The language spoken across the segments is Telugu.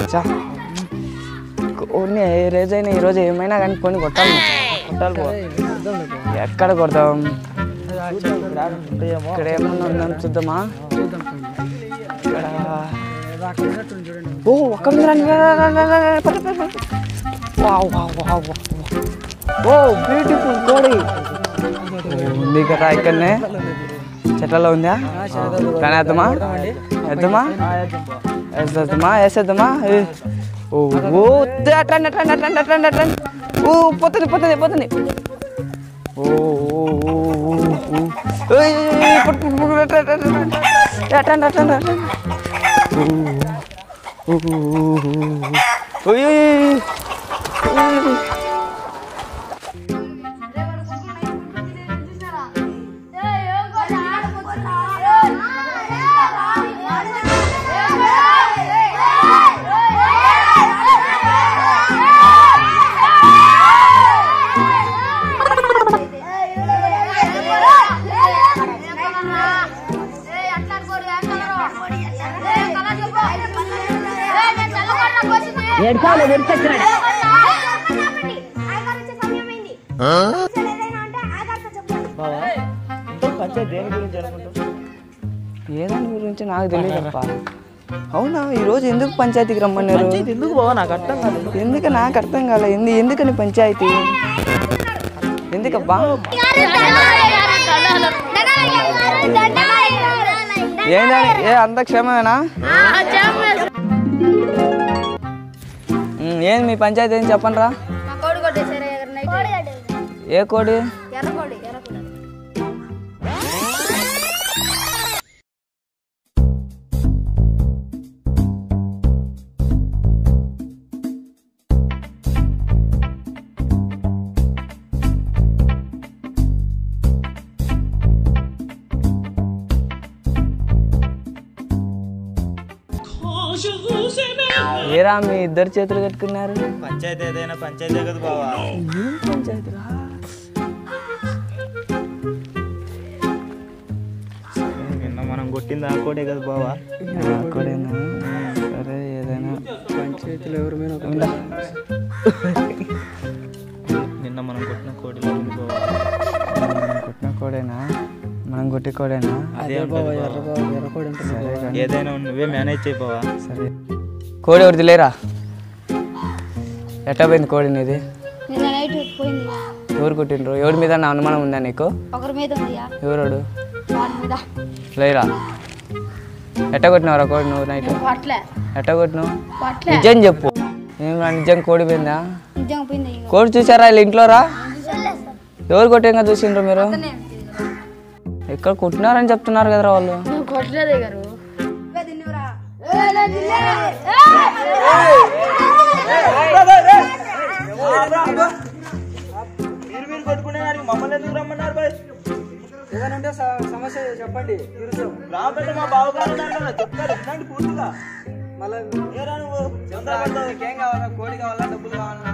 మచ్చా కొన్ని ఏ రోజైనా ఈ రోజు ఏమైనా కానీ కొన్ని కొట్టాలి మచ్చా కొట్టాలి పో ఎక్కడ కొడతాం ఇక్కడ ఏమన్నా ఉందని చూద్దామా ఇక్కడ ఓ అక్కడ ఉంది రండి. రా, రా, రా, రా, రా, రా, పద, పద, పద. Wow, wow, wow, wow. ఓ బ్యూటిఫుల్ కోడి ఓ, ఉంది కదా ఇక్కడనే చెట్లలో ఉందా కానీ వేద్దామా వేద్దామా వేసేద్దామా వేసేద్దామా ఏ. ఓ ఓ అట్రండి అట్రండి అట్రండి అట్రండి అట్రండి ఓ పోతుంది పోతుంది పోతుంది ఓ ఓ ఓ ఓ ఓ ఏయ్, ఏయ్, ఏయ్, పట్టు, పట్టు, పట్టు, అట్రండి, అట్రండి, అట్రండి. ఏ, అట్రండి అట్రండి అట్రండి ఓ ఓ ఓ ఓ ఓయ్, ఓయ్, ఓయ్. ఓయ్. ఏడ్చాలి విడిచొచ్చినాడు పంచాయతీ దేని గురించి అనుకుంటాం ఏదాని గురించి నాకు తెలియదు అవునా ఈరోజు ఎందుకు పంచాయతీకి రమ్మన్నారు ఎందుకు బావా నాకు అర్థం కాదు ఎందుకు నాకు అర్థం కాలే ఎందు ఎందుకని పంచాయతీ ఎందుకబ్బా ఏందని ఏ అంత క్షేమమేనా ఉమ్, ఏంది మీ పంచాయతీ ఏం చెప్పండి రా కోడి కొట్టేసారా ఎవరినైతే ఏ కోడి ఎర్రకోడి ఎర్రకోడి ఏరా మీ ఇద్దరు చేతులు కట్టుకున్నారు పంచాయతీ ఏదైనా పంచాయతీ కదా బావా ఏం పంచాయతీ రా నిన్న మనం కొట్టింది ఆ కోటే కదా బావా కోడేనా సరే ఏదైనా పంచాయతీలో ఎవరి మీద నిన్న మనం కొట్టిన కోడి ఉంది బావా కొట్టిన కోడేనా మనం కొట్టి కోడేనా అదే ఉంటుంది బావా. సరే కానీ ఏదైనా నువ్వే మేనేజ్ చేయపోవా సరే కోడి ఎవరిది లేరా ఎట్టా పోయింది కోడి నీది నిన్న నైట్ పోయింది ఎవరు కొట్టిండ్రు ఎవరి మీద నా అనుమానం ఉందా నీకు ఒకరి మీద ఉందియా ఎవరోడు వాడి మీద లేరా ఎట్ట కొట్టినవరా కోడి నువ్వు నైట్ పట్లే ఎట్ట కొట్టినావు పట్లే నిజం చెప్పు ఏం రా నిజం కోడి పోయిందా నిజంగా పోయింది ఇక. కోడి చూసారా వీళ్ళ ఇంట్లో రా ఎవరు కొట్టేంగా చూసిండ్రు మీరు ఎక్కడ కొట్టినారని చెప్తున్నారు కదరా వాళ్ళు నువ్వు కొట్టలేదే గారు మీరు మీరు కొట్టుకునే దానికి మమ్మల్ని ఎందుకు రమ్మన్నారు బాయ్ ఏదైనా సమస్య చెప్పండి రాబట్టే మా బావగారు ఉన్నారు కదా చెప్తారు ఇట్లాంటి పూర్తిగా మళ్ళీ ఏరా నువ్వు తొందరపడతావు. ఏం కావాలా కోడి కావాలా డబ్బులు కావాలా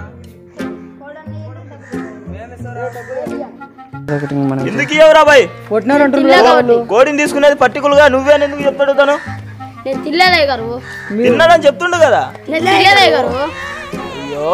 ఎందుకు ఇవ్వరా బాయ్ కొట్టినారంటున్నారు కోడిని తీసుకునేది పర్టికులర్ గా నువ్వే ఎందుకు చెప్తాడు తను నేను తినలేదే గారు తిన్నాడని చెప్తుండు కదా నేను తినలేదే గారు అయ్యో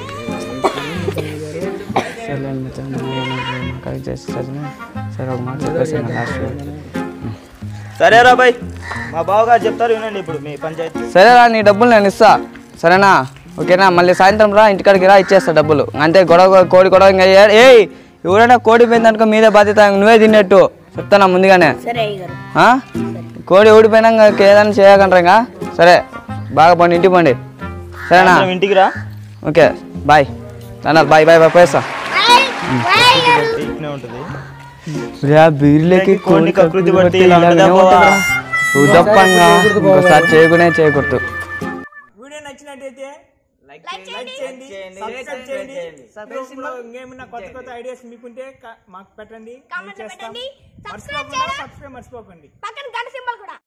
సరే ఒక మాట చెప్పేసి లాస్ట్ సరేరా బాయ్ మా బావగారు చెప్తారు వినండి ఇప్పుడు మీ పంచాయతీ సరేరా నీ డబ్బులు నేను ఇస్తా సరేనా ఓకేనా మళ్ళీ సాయంత్రం రా ఇంటికాడికి రా ఇచ్చేస్తా డబ్బులు అంతే గొడవ కోడి గొడవ ఇంకా ఏ- ఏయ్ ఎవరైనా కోడి పోయిందనుకో మీదే బాధ్యత నువ్వే తిన్నట్టు చెప్తానా ముందుగానే సరే గారు ఆ? కోడి ఊడిపోయినా ఇంకా ఏదైనా చేయకంటారా ఇంకా సరే బాగా పండి ఇంటికి పండి సరేనా సాయంత్రం ఇంటికి రా ఓకే బాయ్ అన్నారు బాయ్ బాయ్ బాయ్ పోయేస్తా ఇట్నే ఉంటుంది బీర్లకి కోడిని కకృతి పట్టి ఇలా ఉంటుందా బావా? ఉదప్పంగా ఇంకోసారి చేయకునే చేయకూడదు వీడియో నచ్చినట్టయితే లైక్ చేయండి సబ్స్క్రైబ్ చేయండి ఇందులో ఇంకేమైనా కొత్త కొత్త ఐడియాస్ మీకుంటే క- మాకు పెట్టండి మేము చేస్తాం. మర్చిపోకుండా సబ్స్క్రైబ్ మర్చిపోకండి పక్కన గంట సింబల్ కూడా